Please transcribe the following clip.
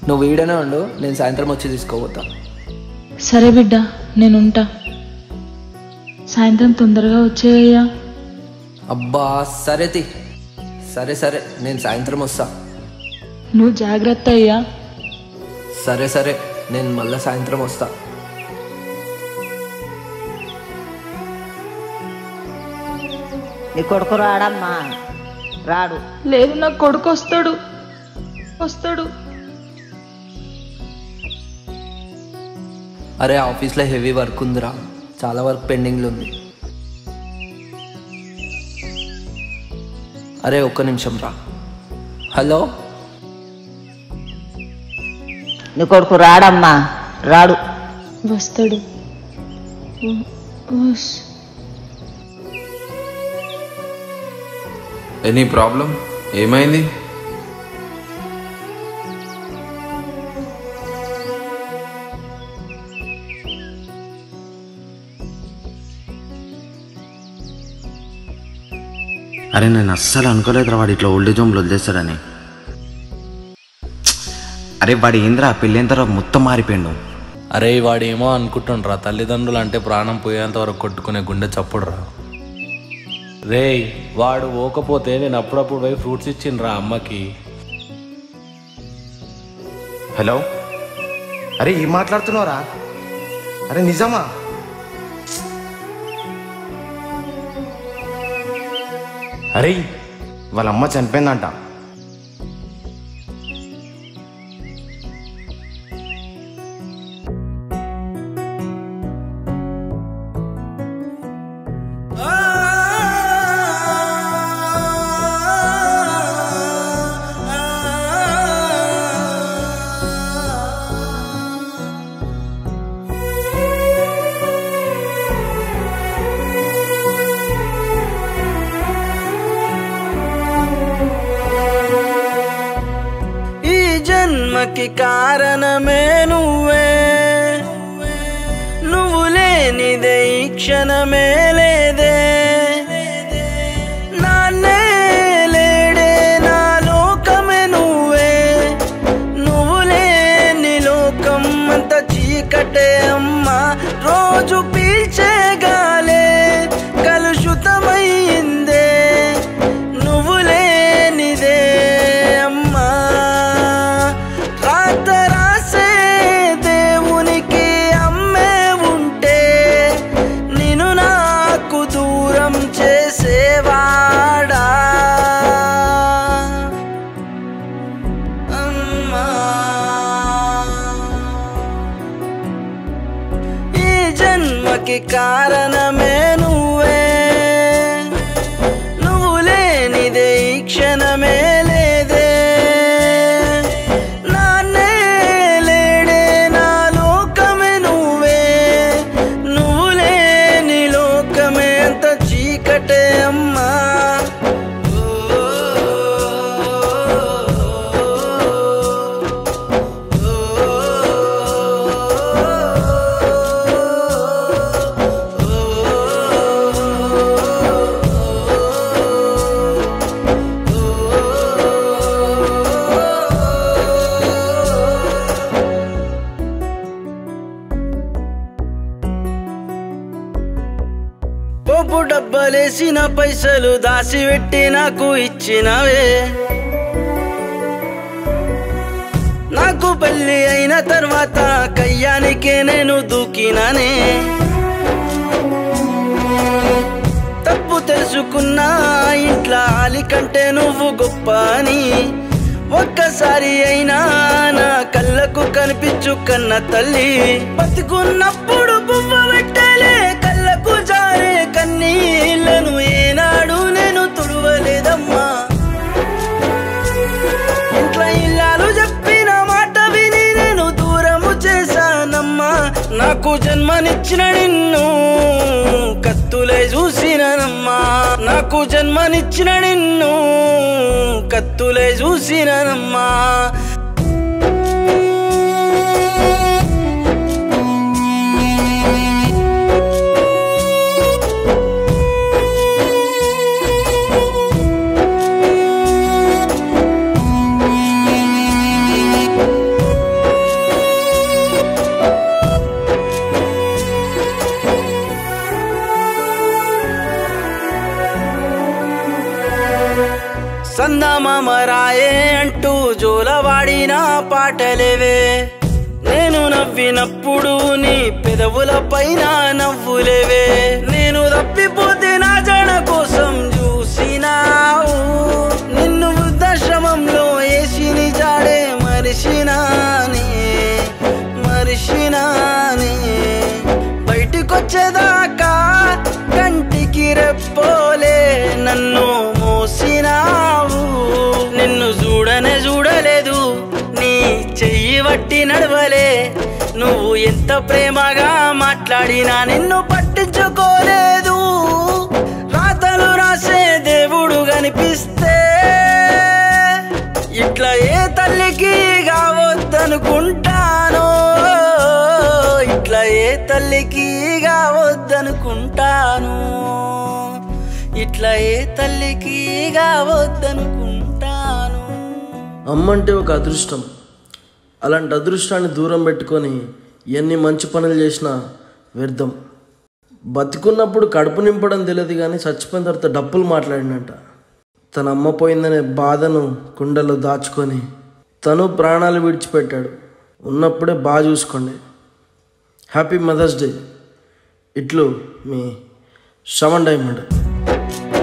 నువ్వు వీడనే ఉండు నేను సాయంత్రం వచ్చి తీసుకోపోతా సరే బిడ్డ నేనుంటా సాయంత్రం తొందరగా వచ్చేయ్యా అబ్బా సరే తి సరే సరే నేను సాయంత్రం వస్తా నువ్వు జాగ్రత్త అయ్యా సరే సరే నేను మళ్ళీ సాయంత్రం వస్తా నీ కొడుకు రాడమ్మా రాడు లేదు నా కొడుకు వస్తాడు వస్తాడు అరే ఆఫీస్లో హెవీ వర్క్ ఉందిరా చాలా వర్క్ పెండింగ్లో ఉంది అరే ఒక్క నిమిషం రా హలో నీ కొడుకు రాడమ్మా రాడు వస్తాడు వ- వస్ ఎనీ ప్రాబ్లం ఏమైంది అరే నేను అస్సలు అనుకోలేదురా వాడు ఇట్లా ఓల్డేజ్ హోమ్లో వదిలేస్తాడని అరే వాడు ఏంద్రా పెళ్ళైన తర్వాత మొత్తం మారిపోయిండు అరే వాడేమో అనుకుంటుండ్రా తల్లిదండ్రులు అంటే ప్రాణం పోయేంత వరకు కొట్టుకునే గుండె చప్పుడురా రేయ్ వాడు పోకపోతే నేను అప్పుడప్పుడు పోయి ఫ్రూట్స్ ఇచ్చిండ్రా అమ్మకి హలో అరే ఏం మాట్లాడుతున్నావురా అరే నిజమా అరే వాళ్ళ అమ్మ చనిపోయిందంట ఈ జన్మకి కారణమే నువ్వే నువ్వు లేనిదే ఈ క్షణమే లేదే నాన్నే లేడే నా లోకమే నువ్వే నువ్వు లేని లోకం అంత చీకటే అమ్మా రోజు పీల్చే గాలే కలుషితమైందే నువ్వు లేనిదే అమ్మా రాత రాసే దేవునికి అమ్మే ఉంటే నిన్ను నాకు దూరం చేసేవాడా అమ్మా ఈ జన్మకి కారణమే నువ్వే నువ్వు లేనిదే ఈ క్షణమే లేదే నాన్నే లేడే నా లోకమే నువ్వే నువ్వు లేని లోకమే అంత చీకటే అమ్మా పోపు డబ్బలేసిన పైసలు దాసిపెట్టి నాకు ఇచ్చినవే నాకు పెళ్లి అయిన తర్వాత కయ్యానికే నేను దూకినానే తప్పు తెలుసుకున్నా ఇంట్లో ఆలి కంటే నువ్వు గొప్ప అని ఒక్కసారి అయినా నా కళ్ళకు కనిపించు కన్న తల్లి బతుకున్నప్పుడు బువ్వ పెట్టలే కళ్ళకు జారే కన్నీళ్లను ఏనాడు నేను తుడవలేదమ్మా ఇంట్లో ఇల్లాలు చెప్పిన మాట విని నేను దూరము చేశానమ్మా నాకు జన్మనిచ్చిన నిన్ను కత్తులై చూసిననమ్మా నాకు జన్మనిచ్చిన నిన్ను కత్తులై చూసిననమ్మా సందమామరాయే అంటూ జోలవాడిన పాటలేవే నేను నవ్వినప్పుడు నీ పెదవుల పైన నవ్వులేవే నేను తప్పిపోతే నా జన కోసం చూసినావు నిన్ను వృద్ధాశ్రమంలో వేసి నీ జాడే మరిసినానే మరిసినానే బయటికొచ్చేదాకా కంటికి రెప్పోలే నన్ను మోసినావు నిన్ను చూడనే చూడలేదు నీ చెయ్యి వట్టి నడవలే నువ్వు ఎంత ప్రేమగా మాట్లాడినా నిన్ను పట్టించుకోలేదు రాతలు రాసే దేవుడు కనిపిస్తే ఇట్లా ఏ తల్లికి కావద్దనుకుంటానో ఇట్లా ఏ తల్లికి కావద్దనుకుంటాను ఇట్లా ఏ తల్లికి కావద్దనుకుంటాను అమ్మంటే ఒక అదృష్టం అలాంటి అదృష్టాన్ని దూరం పెట్టుకొని ఎన్ని మంచి పనులు చేసినా వ్యర్థం బతికున్నప్పుడు కడుపు నింపడం తెలియదు కానీ చచ్చిపోయిన తర్వాత డప్పులు మాట్లాడినట్ట తన అమ్మ పోయిందనే బాధను కుండలో దాచుకొని తను ప్రాణాలు విడిచిపెట్టాడు ఉన్నప్పుడే బాగా చూసుకోండి హ్యాపీ మదర్స్ డే ఇట్లు మీ శ్రవణ్ డైమండ్